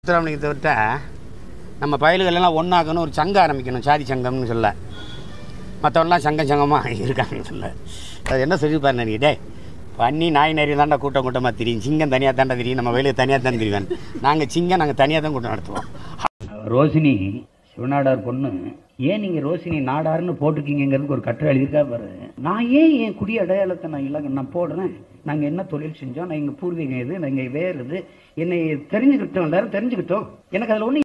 திருவண்ணாமலைக்கு விட்டா நம்ம பயல்கள் எல்லாம் ஒன்றாக்கணும் ஒரு சங்கம் ஆரம்பிக்கணும் சாதி சங்கம்னு சொல்ல மற்றவன்லாம் சங்கம் சங்கமாக இருக்காங்கன்னு சொல்ல அது என்ன சொல்லியிருப்பாரு நினைக்க டேய் பண்ணி நாய் நிறைய தாண்டா கூட்டம் கூட்டமாக தெரியும் சிங்கம் தனியாக தாண்டா தெரியும் நம்ம வெளியே தனியாக தான் தெரியும் நாங்கள் சிங்கம் நாங்கள் தனியாக தான் கூட்டம் நடத்துவோம் ரோஷினி சிவநாடார் பொண்ணு ஏன் நீங்கள் ரோஷினி நாடார்னு போட்டிருக்கீங்கிறதுக்கு ஒரு கட்டுரை எழுதியிருக்கா பாரு நான் ஏன் என் குடி அடையாளத்தை நான் இல்லை நான் போடுறேன் நாங்கள் என்ன தொழில் செஞ்சோம் நான் எங்கள் பூர்வீகம் இது நாங்கள் வேறு இது என்னை தெரிஞ்சுக்கிட்டோம் எல்லாரும் தெரிஞ்சுக்கிட்டோம் எனக்கு அதில் ஒன்றும்